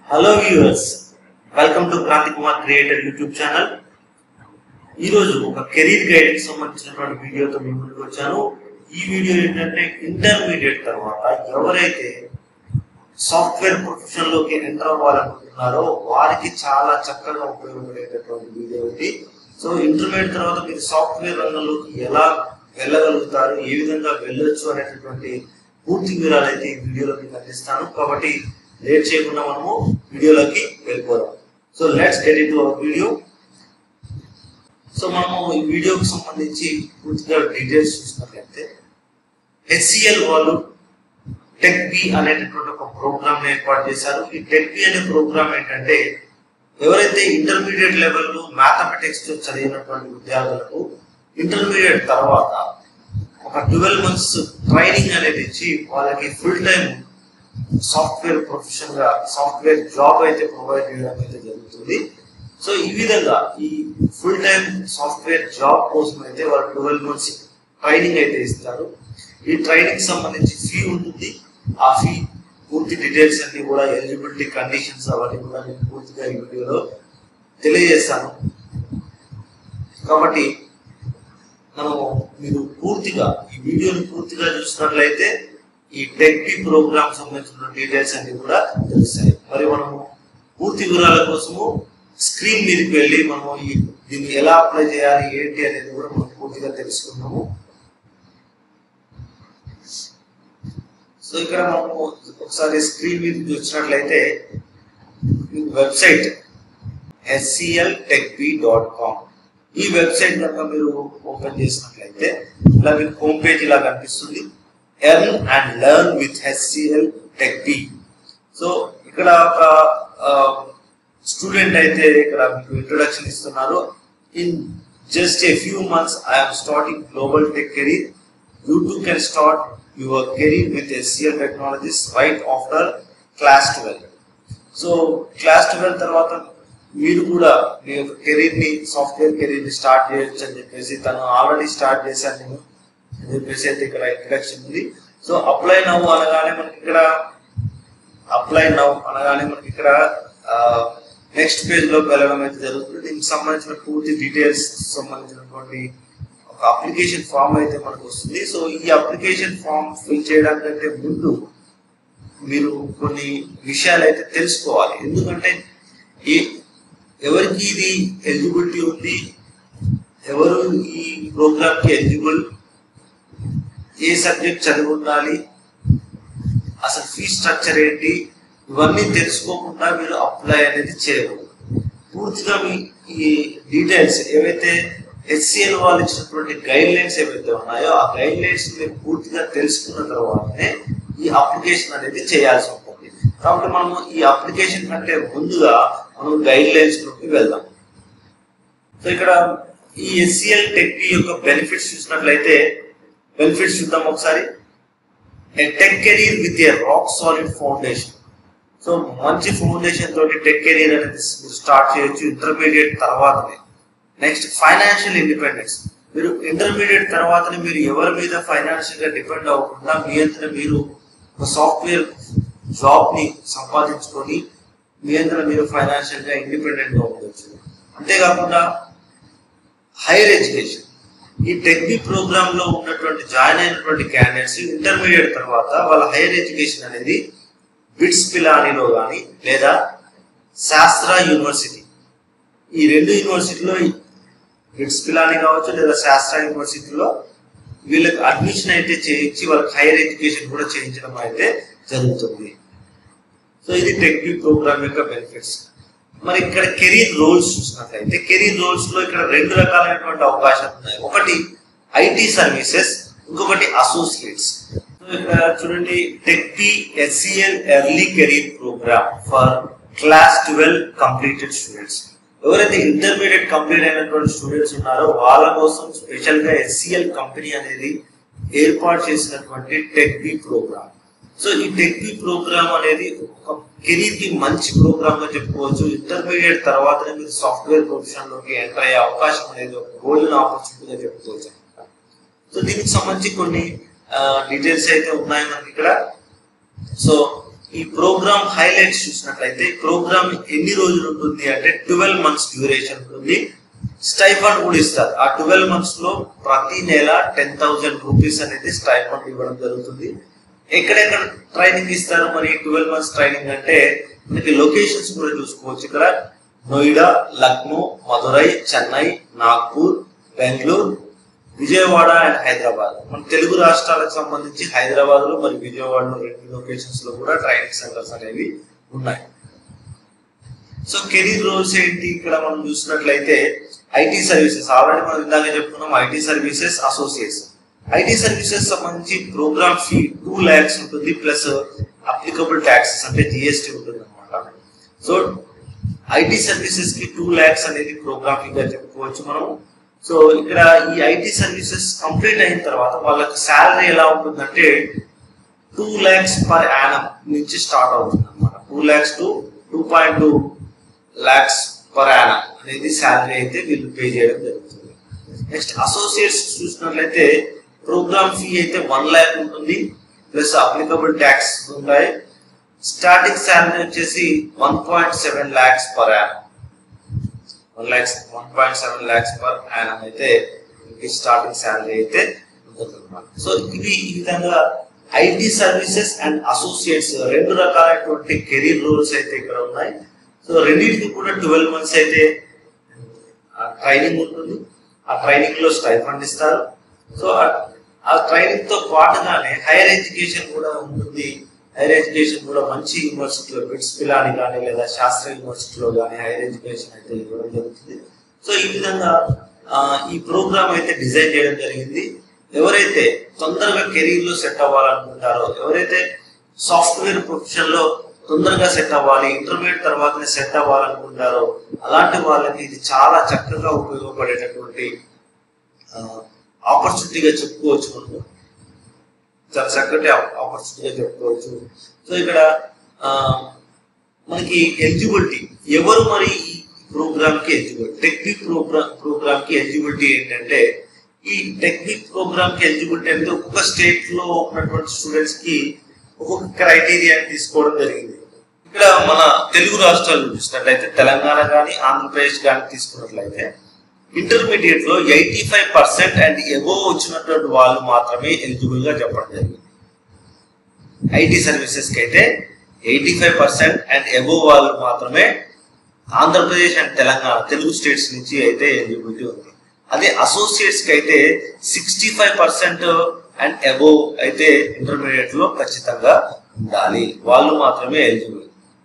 Hello viewers welcome to Kranthi Kumar creator YouTube channel ఈరోజు ఒక career guide సంబంధించినటువంటి వీడియోతో మీ ముందుకు వచ్చాను ఈ వీడియో ఏంటంటే ఇంటర్మీడియట్ తర్వాత ఎవరైతే సాఫ్ట్వేర్ ప్రొఫెషన్ లోకి ఎంటర్ అవ్వాలనుకుంటున్నారో వారికి చాలా చక్కగా ఉపయోగపడేటటువంటి వీడియో ఇది సో ఇంటర్మీడియట్ తర్వాత మీరు సాఫ్ట్వేర్ రంగంలోకి ఎలా వెళ్ళగలుగుతారు ఏ విధంగా వెళ్ళొచ్చు అనేటటువంటి పూర్తి వివరాలు అయితే ఈ వీడియోలో మీకు అందిస్తాను కాబట్టి లేట్ చేయకుండా మనము వీడియోలోకి వెళ్ళిపోదాం so let's get in our video so మనము ఈ వీడియోకి సంబంధించి పూర్తిగా డీటెయిల్స్ చూసినట్లయితే హెచ్సిఎల్ వాళ్ళు టెక్ బి అనేటటువంటి ఒక ప్రోగ్రామ్ ఏర్పాటు చేశారు ఈ టెక్ బి అనే ప్రోగ్రామ్ ఏంటంటే ఎవరైతే ఇంటర్మీడియట్ లెవెల్ మ్యాథమెటిక్స్ చదివినటువంటి విద్యార్థులకు ఇంటర్మీడియట్ తర్వాత ఒక ట్వెల్వ్ మంత్స్ ట్రైనింగ్ అనేది ఇచ్చి వాళ్ళకి ఫుల్ టైం సాఫ్ట్వేర్ ప్రొఫెషన్ గా సాఫ్ట్వేర్ జాబ్ అయితే ప్రొవైడ్ చేయడం అయితే జరుగుతుంది సో ఈ విధంగా ఈ ఫుల్ టైం సాఫ్ట్వేర్ జాబ్ కోసం అయితే వాళ్ళు ట్వెల్వ్ మంత్స్ ట్రైనింగ్ అయితే ఇస్తారు ఈ ట్రైనింగ్ సంబంధించి ఫీ ఉంటుంది ఆ ఫీ పూర్తి డీటెయిల్స్ అన్ని కూడా ఎలిజిబిలిటీ కండిషన్స్ అవన్నీ కూడా నేను పూర్తిగా ఈ వీడియోలో తెలియజేస్తాను కాబట్టి మనము మీరు పూర్తిగా ఈ వీడియోని పూర్తిగా చూసినట్లయితే ఈ టెక్ బి ప్రోగ్రామ్ సంబంధించిన డీటెయిల్స్ అన్ని కూడా తెలుస్తాయి మరి మనము పూర్తి వివరాల కోసము స్క్రీన్ మీదకి వెళ్ళి మనము ఈ దీన్ని ఎలా అప్లై చేయాలి ఏంటి అనేది కూడా మనం పూర్తిగా తెలుసుకున్నాము సో ఇక్కడ మనము ఒకసారి స్క్రీన్ మీద చూసినట్లయితే website S C L tech B dot com ఈ వెబ్సైట్ కనుక మీరు ఓపెన్ చేసినట్లయితే ఇలా మీకు హోమ్ పేజ్ ఇలా కనిపిస్తుంది earn and learn with H C L tech B so ఇక్కడ ఒక స్టూడెంట్ అయితే ఇక్కడ మీకు ఇంట్రొడక్షన్ ఇస్తున్నారు in just a few months I'm starting global tech career you too can start your career with S C L technologies right after class twelve so class twelve తర్వాత మీరు కూడా మీ యొక్క కెరీర్ ని సాఫ్ట్వేర్ కెరీర్ ని స్టార్ట్ చేయొచ్చు అని చెప్పేసి తను ఆల్రెడీ స్టార్ట్ చేశాను నేను అని చెప్పేసి అయితే ఇక్కడ ఇంట్రడక్షన్ ఉంది సో అప్లై నవ్వు అనగానే మనకి ఇక్కడ అప్లై నవ్ అనగానే మనకి ఇక్కడ నెక్స్ట్ పేజ్ లోకి వెళ్ళడం అయితే జరుగుతుంది దీనికి సంబంధించిన పూర్తి డీటెయిల్స్ సంబంధించినటువంటి ఒక అప్లికేషన్ ఫామ్ అయితే మనకు వస్తుంది సో ఈ అప్లికేషన్ ఫామ్ ఫిల్ చేయడానికంటే ముందు మీరు కొన్ని విషయాలు అయితే తెలుసుకోవాలి ఎందుకంటే ఈ ఎవరికి ఇది ఎలిజిబిలిటీ ఉంది ఎవరు ఈ ప్రోగ్రామ్ కి ఎలిజిబుల్ ఏ సబ్జెక్ట్ చదివి ఉండాలి అసలు ఫీ స్ట్రక్చర్ ఏంటి ఇవన్నీ తెలుసుకోకుండా మీరు అప్లై అనేది చేయకూడదు పూర్తిగా మీ ఈ డీటెయిల్స్ ఏవైతే హెచ్సిఎల్ వాళ్ళు ఇచ్చినటువంటి గైడ్ లైన్స్ ఏవైతే ఉన్నాయో ఆ గైడ్ లైన్స్ మీరు పూర్తిగా తెలుసుకున్న తర్వాతనే ఈ అప్లికేషన్ అనేది చేయాల్సి ఉంటుంది కాబట్టి మనము ఈ అప్లికేషన్ కంటే ముందుగా మనం గైడ్ లైన్స్ లోకి వెళ్దాం సో ఇక్కడ ఈ ఎస్సిఎల్ టెక్ యొక్క బెనిఫిట్స్ చూసినట్లయితే బెనిఫిట్స్ చూద్దాం ఒకసారి tech career with a rock solid foundation so మంచి ఫౌండేషన్ తోటి టెక్ కెరీర్ అనేది స్టార్ట్ చేయొచ్చు ఇంటర్మీడియట్ తర్వాతనే నెక్స్ట్ ఫైనాన్షియల్ ఇండిపెండెన్స్ మీరు ఇంటర్మీడియట్ తర్వాతనే మీరు ఎవరి మీద ఫైనాన్షియల్ గా డిపెండ్ అవ్వకుండా మీ అంతటా మీరు ఒక సాఫ్ట్వేర్ జాబ్ ని సంపాదించుకొని మీ అంతటా మీరు ఫైనాన్షియల్ గా ఇండిపెండెంట్ గా ఉండొచ్చు అంతేకాకుండా హైయర్ ఎడ్యుకేషన్ ఈ టెక్నిక్ ప్రోగ్రామ్ లో ఉన్నటువంటి జాయిన్ అయినటువంటి క్యాండిడేట్స్ ఇంటర్మీడియట్ తర్వాత వాళ్ళ హైయర్ ఎడ్యుకేషన్ అనేది బిట్స్ పిలానీలో కానీ లేదా శాస్త్ర యూనివర్సిటీ ఈ రెండు యూనివర్సిటీలో బిట్స్ పిలానీ కావచ్చు లేదా శాస్త్ర యూనివర్సిటీలో వీళ్ళకి అడ్మిషన్ అయితే చేయించి వాళ్ళకి హైయర్ ఎడ్యుకేషన్ కూడా చేయించడం అయితే జరుగుతుంది సో ఇది టెక్నిక్ ప్రోగ్రామ్ యొక్క బెనిఫిట్స్ మరి ఇక్కడ కెరీర్ రోల్స్ చూసినట్లయితే కెరీర్ రోల్స్ లో ఇక్కడ రెండు రకాలైనటువంటి అవకాశాలు ఉన్నాయి ఒకటి ఐటీ సర్వీసెస్ ఇంకొకటి అసోసియేట్స్ ఇక్కడ చూడండి tech B S C L early career program for class twelve completed students ఎవరైతే ఇంటర్మీడియట్ కంప్లీట్ అయినటువంటి స్టూడెంట్స్ ఉన్నారో వాళ్ళ కోసం స్పెషల్ గా ఎస్సిఎల్ కంపెనీ అనేది ఏర్పాటు చేసినటువంటి టెక్ బి ప్రోగ్రామ్ సో ఈ టెక్ బి ప్రోగ్రామ్ అనేది ఒక కెరీర్ కి మంచి ప్రోగ్రామ్ గా చెప్పుకోవచ్చు ఇంటర్మీడియట్ తర్వాతనే మీరు సాఫ్ట్వేర్ ప్రొఫెషన్ లోకి ఎంటర్ అయ్యే అవకాశం అనేది ఒక గోల్డెన్ ఆపర్చునిటీగా చెప్పుకోవచ్చు సో దీనికి సంబంధించి కొన్ని డీటెయిల్స్ అయితే ఉన్నాయి మనకి ఇక్కడ సో ఈ ప్రోగ్రామ్ హైలైట్స్ చూసినట్లయితే ప్రోగ్రామ్ ఎన్ని రోజులు ఉంటుంది అంటే ట్వెల్వ్ మంత్స్ డ్యూరేషన్ ఉంటుంది స్టైఫండ్ కూడా ఇస్తారు ఆ ట్వెల్వ్ మంత్స్ లో ప్రతి నెల టెన్ థౌసండ్ రూపీస్ అనేది స్టైఫండ్ ఇవ్వడం జరుగుతుంది ఎక్కడెక్కడ ట్రైనింగ్ ఇస్తారు మరి ట్వెల్వ్ మంత్స్ ట్రైనింగ్ అంటే మనకి లొకేషన్స్ కూడా చూసుకోవచ్చు ఇక్కడ నోయిడా లక్నో మదురై చెన్నై నాగ్పూర్ బెంగళూరు విజయవాడ అండ్ హైదరాబాద్ మన తెలుగు రాష్ట్రాలకు సంబంధించి హైదరాబాద్ లో మరి విజయవాడలో రెండు లొకేషన్స్ లో కూడా ట్రైనింగ్ సెంటర్స్ అనేవి ఉన్నాయి సో కెరీర్ రోల్స్ ఏంటి ఇక్కడ మనం చూసినట్లయితే ఐటీ సర్వీసెస్ ఆల్రెడీ మనం ఇందాక చెప్పుకున్నాం IT services associates IT services సంబంధించి ప్రోగ్రామ్ ఫీ టూ ల్యాక్స్ ఉంటుంది ప్లస్ అప్లికబుల్ ట్యాక్సెస్ అంటే జిఎస్టీ ఉంటుంది అనమాట సో ఐటీ సర్వీసెస్ కి టూ ల్యాక్స్ అనేది ప్రోగ్రామ్ ఫీగా చెప్పుకోవచ్చు మనం సో ఇక్కడ ఈ ఐటీ సర్వీసెస్ కంప్లీట్ అయిన తర్వాత వాళ్ళకి శాలరీ ఎలా ఉంటుందంటే టూ ల్యాక్స్ పర్ యానం నుంచి స్టార్ట్ అవుతుంది అనమాట two lakhs to two point two lakhs per annum అనేది శాలరీ అయితే వీళ్ళు పే చేయడం జరుగుతుంది నెక్స్ట్ అసోసియేట్స్ చూసినట్లయితే ప్రోగ్రామ్ ఫీ అయితే వన్ ల్యాక్ ఉంటుంది ప్లస్ అప్లికబుల్ ట్యాక్స్ ఉంటాయి స్టార్టింగ్ శాలరీ వచ్చేసి one point seven lakhs per annum one lakhs one point seven lakhs per annum అయితే మీకు స్టార్టింగ్ శాలరీ అయితే ఉంటుంది సో ఇవి ఈ విధంగా ఐటీ సర్వీసెస్ అండ్ అసోసియేట్స్ రెండు రకాలైనటువంటి కెరీర్ రోల్స్ అయితే ఇక్కడ ఉన్నాయి సో రెండింటికి కూడా ట్వెల్వ్ మంత్స్ అయితే ట్రైనింగ్ ఉంటుంది ఆ ట్రైనింగ్ లో స్టైఫండ్ ఇస్తారు సో ఆ ట్రైనింగ్ తో పాటుగానే హైయర్ ఎడ్యుకేషన్ కూడా ఉంటుంది హైయర్ ఎడ్యుకేషన్ కూడా మంచి యూనివర్సిటీలో బిట్స్ పిలాని కానీ లేదా శాస్త్ర యూనివర్సిటీలో కానీ హైయర్ ఎడ్యుకేషన్ అయితే ఇవ్వడం జరుగుతుంది సో ఈ విధంగా ఆ, ఈ ప్రోగ్రామ్ అయితే డిజైన్ చేయడం జరిగింది ఎవరైతే తొందరగా కెరీర్ లో సెట్ అవ్వాలనుకుంటారో ఎవరైతే సాఫ్ట్వేర్ ప్రొఫెషన్ లో తొందరగా సెట్ అవ్వాలి ఇంటర్మీడియట్ తర్వాతనే సెట్ అవ్వాలనుకుంటారో అలాంటి వాళ్ళకి ఇది చాలా చక్కగా ఉపయోగపడేటటువంటి ఆపర్చునిటీగా చెప్పుకోవచ్చు మనము చాలా చక్కటి ఆపర్చునిటీగా చెప్పుకోవచ్చు సో ఇక్కడ ఆ, మనకి ఎలిజిబిలిటీ ఎవరు మరి ఈ ప్రోగ్రామ్ కి ఎలిజిబిలిటీ టెక్నిక్ ప్రోగ్రామ్ ప్రోగ్రామ్ కి ఎలిజిబిలిటీ ఏంటంటే ఈ టెక్నిక్ ప్రోగ్రామ్ కి ఎలిజిబిలిటీ అంటే ఒక్కొక్క స్టేట్ లో ఉన్నటువంటి స్టూడెంట్స్ కి ఒక్కొక్క క్రైటీరియా తీసుకోవడం జరిగింది ఇక్కడ మన తెలుగు రాష్ట్రాలు చూసినట్లయితే తెలంగాణ కానీ ఆంధ్రప్రదేశ్ కానీ తీసుకున్నట్లయితే ఇంటర్మీడియట్ లో eighty five percent and above వచ్చినటువంటి వాళ్ళు మాత్రమే ఎలిజిబుల్ గా చెప్పడం జరిగింది ఐటీ సర్వీసెస్ కి అయితే eighty five percent and above వాళ్ళు మాత్రమే ఆంధ్రప్రదేశ్ అండ్ తెలంగాణ తెలుగు స్టేట్స్ నుంచి అయితే ఎలిజిబిలిటీ ఉంది అదే అసోసియేట్స్ కి అయితే sixty five percent and above అయితే ఇంటర్మీడియట్ లో ఖచ్చితంగా ఉండాలి వాళ్ళు మాత్రమే ఎలిజిబుల్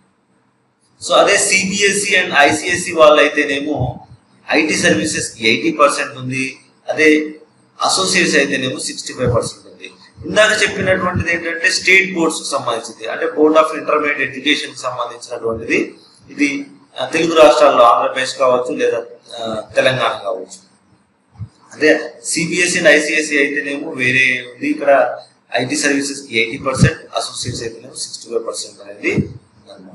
సో అదే సిబిఎస్ఈ అండ్ ఐసిఎస్ఈ వాళ్ళు అయితేనేమో ఐటీ సర్వీసెస్ కి ఎయిటీ పర్సెంట్ ఉంది అదే అసోసియేట్స్ అయితేనేమో సిక్స్టీ ఫైవ్ పర్సెంట్ ఉంది ఇందాక చెప్పినటువంటిది ఏంటంటే స్టేట్ బోర్డ్స్ కి సంబంధించింది అంటే బోర్డ్ ఆఫ్ ఇంటర్మీడియట్ ఎడ్యుకేషన్ కి సంబంధించినటువంటిది ఇది ఆ, తెలుగు రాష్ట్రాల్లో ఆంధ్రప్రదేశ్ కావచ్చు లేదా ఆ, తెలంగాణ కావచ్చు అదే సిబిఎస్ఈ అండ్ ఐసిఎస్ఈ అయితేనేమో వేరే ఉంది ఇక్కడ ఐటీ సర్వీసెస్ కి ఎయిటీ పర్సెంట్ అసోసియేట్స్ అయితేనేమో సిక్స్టీ ఫైవ్ పర్సెంట్ అనేది ఉందన్నమాట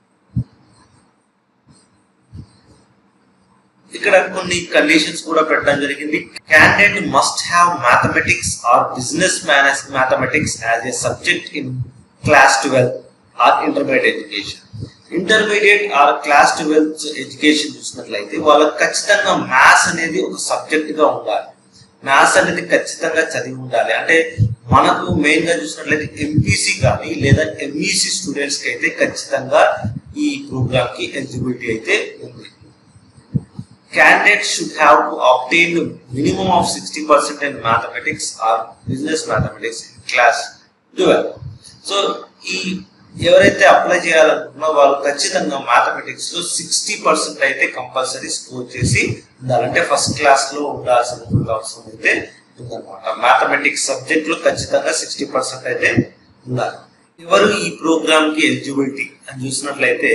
ఇక్కడ కొన్ని కండిషన్స్ కూడా పెట్టడం జరిగింది candidate must have mathematics or business mathematics as a subject in class twelve or intermediate education intermediate or class twelfth education చూసినట్లయితే వాళ్ళకి ఖచ్చితంగా మ్యాథ్స్ అనేది ఒక సబ్జెక్ట్ గా ఉండాలి మ్యాథ్స్ అనేది ఖచ్చితంగా చదివి ఉండాలి అంటే మనకు మెయిన్ గా చూసినట్లయితే ఎంపీసీ కానీ లేదా ఎంఈసి స్టూడెంట్స్ కి అయితే ఖచ్చితంగా ఈ ప్రోగ్రామ్ కి ఎలిజిబిలిటీ అయితే ఉంది candidates should have to obtain the minimum of 60% in mathematics or business mathematics in class 12. So ఈ ఎవరైతే అప్లై చేయాలనుకున్నా వాళ్ళు ఖచ్చితంగా మ్యాథమెటిక్స్ లో సిక్స్టీ పర్సెంట్ అయితే కంపల్సరీ స్కోర్ చేసి ఉండాలంటే ఫస్ట్ క్లాస్ లో ఉండాల్సిన అవసరం అయితే ఉందన్నమాట మ్యాథమెటిక్స్ సబ్జెక్ట్ లో ఖచ్చితంగా సిక్స్టీ పర్సెంట్ అయితే ఉండాలి ఎవరు ఈ ప్రోగ్రామ్ కి ఎలిజిబిలిటీ అని చూసినట్లయితే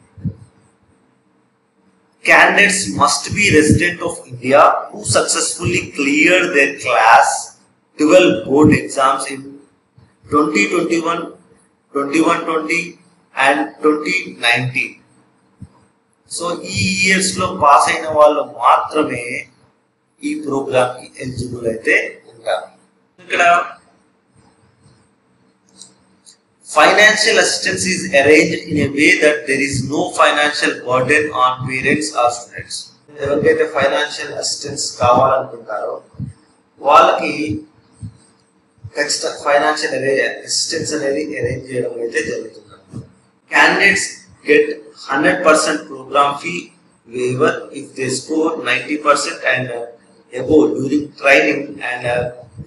candidates must be resident of India who successfully cleared their class 12 board exams in 2021, 2120 and 2019. So ఈ ఇయర్స్ లో పాస్ అయిన వాళ్ళు మాత్రమే ఈ ప్రోగ్రామ్ కి ఎలిజిబుల్ అయితే ఉంటారు ఇక్కడ Financial assistance is arranged in a way that there is no financial burden on parents or students. ఎవరికైతే ఫైనాన్షియల్ అసిస్టెన్స్ కావాలనుకుంటారో వాళ్ళకి ఖచ్చితంగా ఫైనాన్షియల్ అసిస్టెన్స్ అనేది అరేంజ్ చేయడం అయితే జరుగుతుంది candidates get 100% program fee waiver if they score 90% and uh, above during training and uh,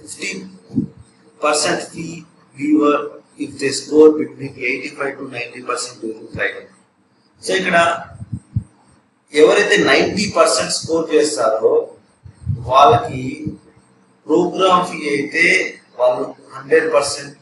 50% fee waiver if they score between 85 to 90% during training. So ఇక్కడ ఎవరైతే నైంటీ పర్సెంట్ స్కోర్ చేస్తారో వాళ్ళకి programme fee అయితే వాళ్ళు hundred percent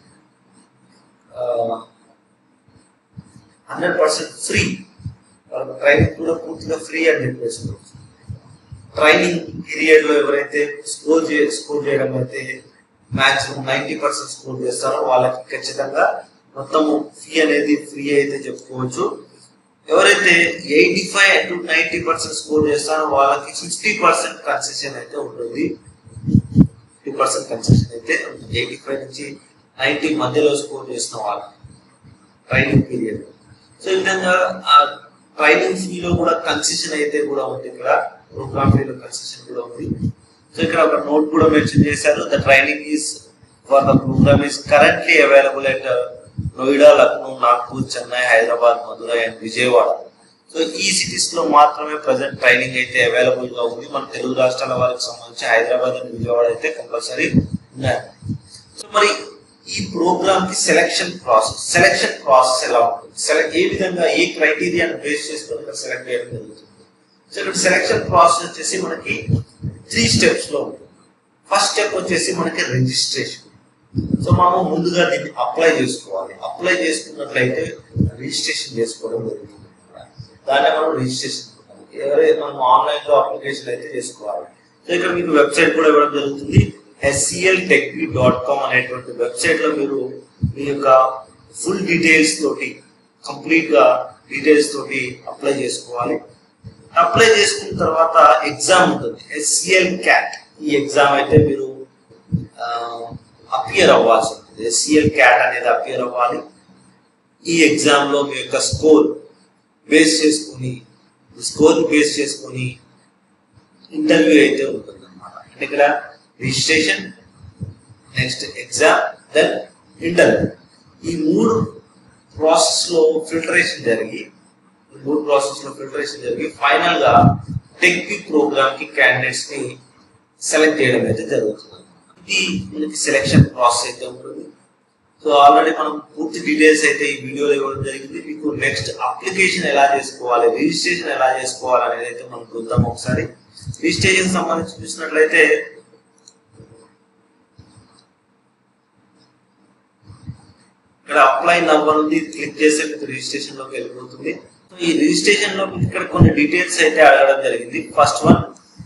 hundred percent free వాళ్ళకి training కూడా పూర్తిగా free అని చెప్పేసి ట్రైనింగ్ పీరియడ్ లో ఎవరైతే స్కోర్ చే స్కోర్ చేయడం అయితే మాక్సిమం నైంటీ పర్సెంట్ స్కోర్ చేస్తారో వాళ్ళకి ఖచ్చితంగా మొత్తం ఫీ అనేది ఫ్రీ అయితే చెప్పుకోవచ్చు ఎవరైతే eighty five to ninety percent score చేస్తారో వాళ్ళకి ఫిఫ్టీ పర్సెంట్ కన్సెషన్ అయితే ఉంటుంది ఫిఫ్టీ పర్సెంట్ కన్సెషన్ అయితే ఎయిటీ ఫైవ్ నుంచి నైంటీ మధ్యలో స్కోర్ చేసిన వాళ్ళకి ట్రైనింగ్ పీరియడ్ సో ఈ విధంగా ఆ ట్రైనింగ్ ఫీలో కూడా కన్సెషన్ అయితే కూడా ఉంది ఇక్కడ ప్రోగ్రామ్ ఫీలో కన్సెషన్ కూడా ఉంది సో ఇక్కడ ఒక నోట్ కూడా మెన్షన్ చేశారు the training is for the program is currently available at Noida Lucknow Nagpur Chennai Hyderabad Madurai and Vijayawada so ఈ సిటీస్ లో మాత్రమే ప్రజెంట్ ట్రైనింగ్ అయితే అవైలబుల్ గా ఉంది మన తెలుగు రాష్ట్రాల వారికి సంబంధించి హైదరాబాద్ అండ్ విజయవాడ అయితే కంపల్సరీ ఉన్నాయి సో మరి ఈ ప్రోగ్రామ్ కి సెలక్షన్ ప్రాసెస్ సెలక్షన్ ప్రాసెస్ ఎలా ఉంటుంది సెలెక్ట్ ఏ విధంగా ఏ క్రైటీరియాను బేస్ చేసుకొని ఇక్కడ సెలెక్ట్ చేయడం జరుగుతుంది సో ఇక్కడ సెలక్షన్ ప్రాసెస్ వచ్చేసి మనకి త్రీ స్టెప్స్ లో ఉంటుంది ఫస్ట్ స్టెప్ వచ్చేసి మనకి రిజిస్ట్రేషన్ సో మనం ముందుగా దీన్ని అప్లై చేసుకోవాలి అప్లై చేసుకున్నట్లయితే రిజిస్ట్రేషన్ చేసుకోవడం జరుగుతుంది దాన్ని మనం రిజిస్ట్రేషన్ ఎవరైతే మనం ఆన్లైన్ లో అప్లికేషన్ అయితే చేసుకోవాలి సో ఇక్కడ మీకు వెబ్సైట్ కూడా ఇవ్వడం జరుగుతుంది ఎస్సిఎల్ టెక్బీ డాట్ కామ్ అనేటువంటి వెబ్సైట్ లో మీరు మీ యొక్క ఫుల్ డీటెయిల్స్ తోటి కంప్లీట్ గా డీటెయిల్స్ తోటి అప్లై చేసుకోవాలి అప్లై చేసుకున్న తర్వాత ఎగ్జామ్ ఉంటుంది ఎస్సిఎల్ క్యాట్ ఈ ఎగ్జామ్ అయితే మీరు అపియర్ అవ్వాల్సి ఉంటుంది ఎస్సిఎల్ క్యాట్ అనేది అపియర్ అవ్వాలి ఈ ఎగ్జామ్ లో మీ యొక్క స్కోర్ బేస్ చేసుకుని స్కోర్ బేస్ చేసుకుని ఇంటర్వ్యూ అయితే ఉంటుంది అనమాట అంటే ఇక్కడ registration next exam then interview ఈ మూడు ప్రాసెస్ లో ఫిల్టరేషన్ జరిగి ఈ మూడు ప్రాసెస్ లో ఫిల్టరేషన్ జరిగి ఫైనల్ గా టెక్కి ప్రోగ్రామ్ కి క్యాండిడేట్స్ ని సెలెక్ట్ చేయడం అయితే జరుగుతుంది ఇది మనకి సెలెక్షన్ ప్రాసెస్ అయితే ఉంటుంది సో ఆల్రెడీ మనం పూర్తి డీటెయిల్స్ అయితే ఈ వీడియోలో ఇవ్వడం జరిగింది మీకు నెక్స్ట్ అప్లికేషన్ ఎలా చేసుకోవాలి రిజిస్ట్రేషన్ ఎలా చేసుకోవాలి అనేది అయితే మనం చూద్దాం ఒకసారి రిజిస్ట్రేషన్ సంబంధించి చూసినట్లయితే ఇక్కడ అప్లై నంబర్ ఉంది క్లిక్ చేస్తే మీకు రిజిస్ట్రేషన్ లోకి వెళ్ళిపోతుంది సో ఈ రిజిస్ట్రేషన్ లో మీకు ఇక్కడ కొన్ని డీటెయిల్స్ అయితే అడగడం జరిగింది ఫస్ట్ వన్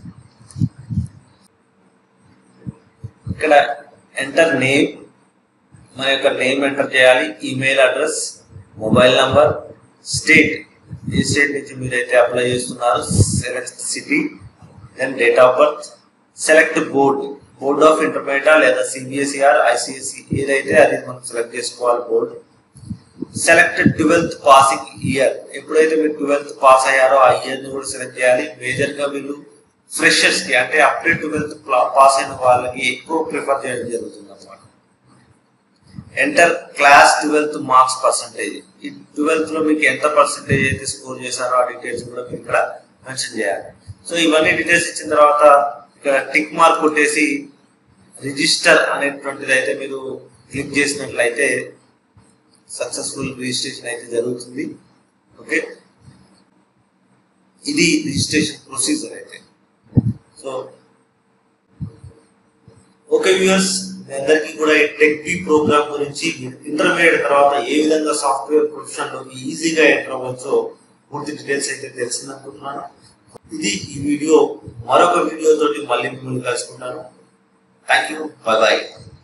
ఇక్కడ ఎంటర్ నేమ్ మన యొక్క నేమ్ ఎంటర్ చేయాలి email address mobile number state ఏ స్టేట్ నుంచి మీరైతే అప్లై చేస్తున్నారు select city then date of birth select board board of intermediate లేదా సిబిఎస్ఈఆర్ ఐసిఎస్సి ఏదైతే అది మనం సెలెక్ట్ చేసుకోవాలి board select twelfth passing year ఎప్పుడైతే మీరు ట్వెల్త్ పాస్ అయ్యారో ఆ ఇయర్ ని కూడా సెలెక్ట్ చేయాలి మేజర్ గా వీళ్ళు ఫ్రెషర్స్ కి అంటే అప్పుడే ట్వెల్త్ పాస్ అయిన వాళ్ళకి ఎక్కువ ప్రిఫర్ చేయడం జరుగుతుంది అన్నమాట enter class twelfth marks percentage ఈ ట్వెల్త్ లో మీకు ఎంత పర్సంటేజ్ అయితే స్కోర్ చేశారో ఆ డీటెయిల్స్ కూడా మీరు ఇక్కడ మెన్షన్ చేయాలి సో ఇవన్నీ డీటెయిల్స్ ఇచ్చిన తర్వాత ఇక్కడ టిక్ మార్క్ కొట్టేసి రిజిస్టర్ అనేటువంటిది అయితే మీరు క్లిక్ చేసినట్లయితే సక్సెస్ఫుల్ రిజిస్ట్రేషన్ అయితే జరుగుతుంది ఓకే ఇది రిజిస్ట్రేషన్ ప్రొసీజర్ అయితే సో ఓకే వ్యూవర్స్ మీ అందరికీ కూడా ఈ టెక్ బీ ప్రోగ్రామ్ గురించి ఇంటర్మీడియట్ తర్వాత ఏ విధంగా సాఫ్ట్వేర్ ప్రొఫెషన్ లోకి ఈజీగా ఎంటర్ అవ్వచ్చో పూర్తి డీటెయిల్స్ అయితే తెలిసిందనుకుంటున్నాను ఇది ఈ వీడియో మరొక వీడియో తోటి మళ్ళీ మిమ్మల్ని కలుసుకుంటాను థ్యాంక్ యూ బాయ్